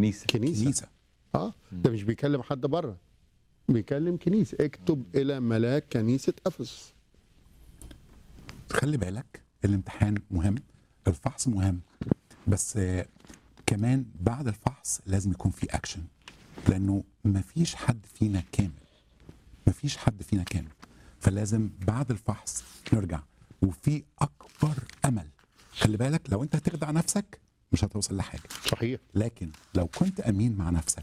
كنيسه كنيسه كنيسه اه ده مش بيكلم حد بره بيكلم كنيسه اكتب الى ملاك كنيسه افسس خلي بالك الامتحان مهم الفحص مهم بس آه، كمان بعد الفحص لازم يكون في اكشن لانه مفيش حد فينا كامل مفيش حد فينا كامل فلازم بعد الفحص نرجع وفي اكبر امل خلي بالك لو انت هتخدع نفسك مش هتوصل لحاجه صحيح لكن لو كنت امين مع نفسك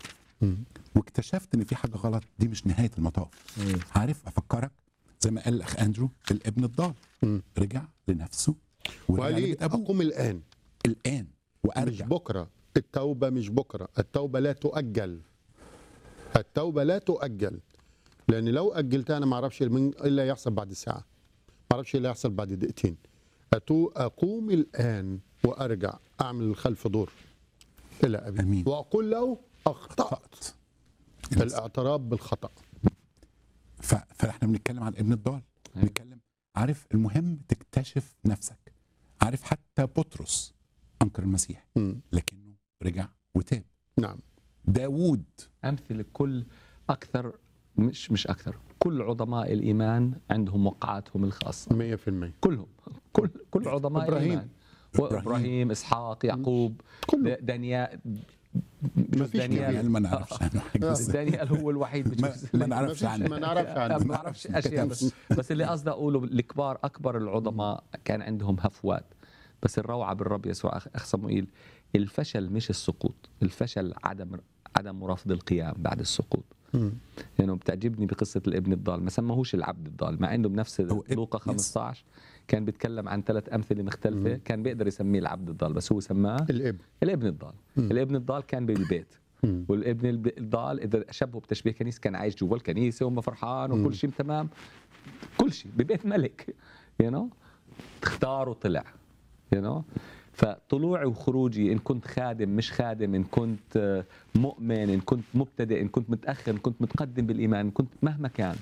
واكتشفت ان في حاجه غلط دي مش نهايه المطاف عارف افكرك زي ما قال الاخ اندرو الابن الضال رجع لنفسه ورجع وقال لي لبيت ابوه اقوم الان الان مش وارجع بكره التوبه مش بكره التوبه لا تؤجل التوبه لا تؤجل لان لو اجلتها انا ما اعرفش من- ايه اللي هيحصل بعد ساعه ما اعرفش ايه اللي هيحصل بعد دقيقتين أتو اقوم الان وارجع اعمل الخلف دور الى ابي أمين. واقول له اخطات خط الاعتراف بالخطا ف... فاحنا بنتكلم عن ابن الضال بنتكلم عارف المهم تكتشف نفسك عارف حتى بطرس انكر المسيح مم. لكنه رجع وتاب نعم داوود امثله كل اكثر مش مش اكثر كل عظماء الايمان عندهم وقعاتهم الخاصه 100% كلهم كل كل عظماء إبراهيم. الايمان وابراهيم اسحاق يعقوب كله. د- دانيال ما فيش دانيال دانيال ما نعرفش عنه حاجه بس دانيال هو الوحيد ما, بجوز ما نعرفش ما عنه نعرفش عنه ما بعرفش اشياء بس بس اللي قصدي اقوله الكبار اكبر العظماء كان عندهم هفوات بس الروعه بالرب يسوع أخ أخ صموئيل الفشل مش السقوط الفشل عدم عدم رفض القيام بعد السقوط مم. يعني بتعجبني بقصه الابن الضال ما سماهوش العبد الضال مع انه بنفس هو اب- لوقا يس. 15 كان بيتكلم عن ثلاث امثله مختلفه كان بيقدر يسميه العبد الضال بس هو سماه الابن الابن الضال الابن الضال كان بالبيت مم. والابن الب- الضال اذا شبهه بتشبيه كنيسه كان عايش جوا الكنيسه وما فرحان وكل شيء تمام كل شيء ببيت ملك يو نو اختار وطلع يو نو فطلوعي وخروجي ان كنت خادم مش خادم ان كنت آه، مؤمن ان كنت مبتدئ ان كنت متاخر ان كنت متقدم بالايمان ان كنت مهما كان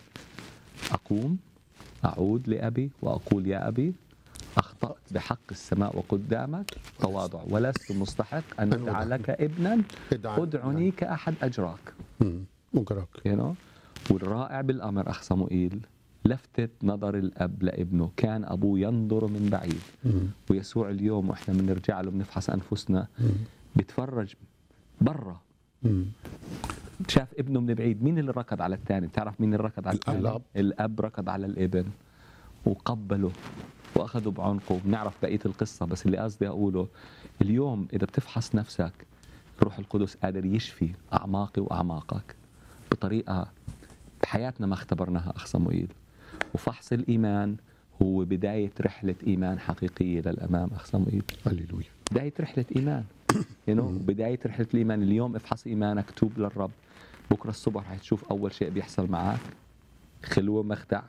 اقوم اعود لابي واقول يا ابي اخطات بحق السماء وقدامك تواضع ولست مستحق ان أن اجعلك ابنا ادعى ادعني كاحد اجراك مم. مجراك you know? والرائع بالامر اخ صموئيل لفتت نظر الاب لابنه كان ابوه ينظر من بعيد مم. ويسوع اليوم واحنا بنرجع له بنفحص انفسنا بيتفرج برا مم. شاف ابنه من بعيد مين اللي ركض على الثاني بتعرف مين اللي ركض على الثاني الأب. الاب ركض على الابن وقبله واخذه بعنقه بنعرف بقيه القصه بس اللي قصدي اقوله اليوم اذا بتفحص نفسك الروح القدس قادر يشفي اعماقي واعماقك بطريقه بحياتنا ما اختبرناها اخ صموئيل وفحص الايمان هو بدايه رحله ايمان حقيقيه للامام اخ صموئيل هللويا بداية رحلة إيمان you know, بداية رحلة الإيمان اليوم افحص إيمانك توب للرب بكرة الصبح حتشوف أول شيء بيحصل معك خلوة مخدع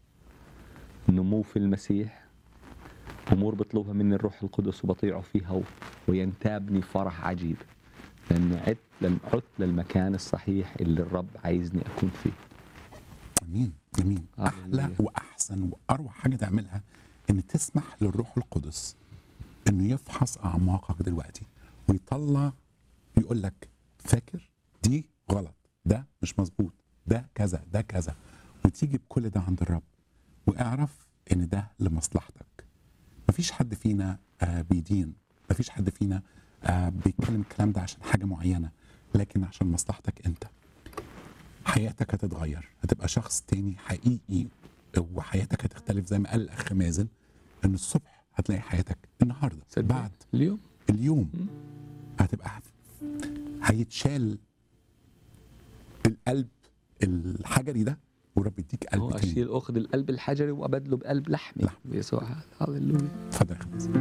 نمو في المسيح أمور بطلبها من الروح القدس وبطيعه فيها و- وينتابني فرح عجيب لأن عدت لم عدت للمكان الصحيح اللي الرب عايزني أكون فيه امين امين احلى هللويا. واحسن واروع حاجه تعملها ان تسمح للروح القدس انه يفحص اعماقك دلوقتي ويطلع يقول لك فاكر دي غلط ده مش مظبوط ده كذا ده كذا وتيجي بكل ده عند الرب واعرف ان ده لمصلحتك مفيش حد فينا آه بيدين مفيش حد فينا آه بيتكلم الكلام ده عشان حاجه معينه لكن عشان مصلحتك انت حياتك هتتغير هتبقى شخص تاني حقيقي وحياتك هتختلف زي ما قال الاخ مازن ان الصبح هتلاقي حياتك النهارده صدق. بعد اليوم اليوم هتبقى هيتشال القلب الحجري ده ورب يديك قلب هو تاني أشيل أخذ القلب الحجري وأبدله بقلب لحمي لحم. يسوع هذا هللويا اتفضل يا أخ مازن.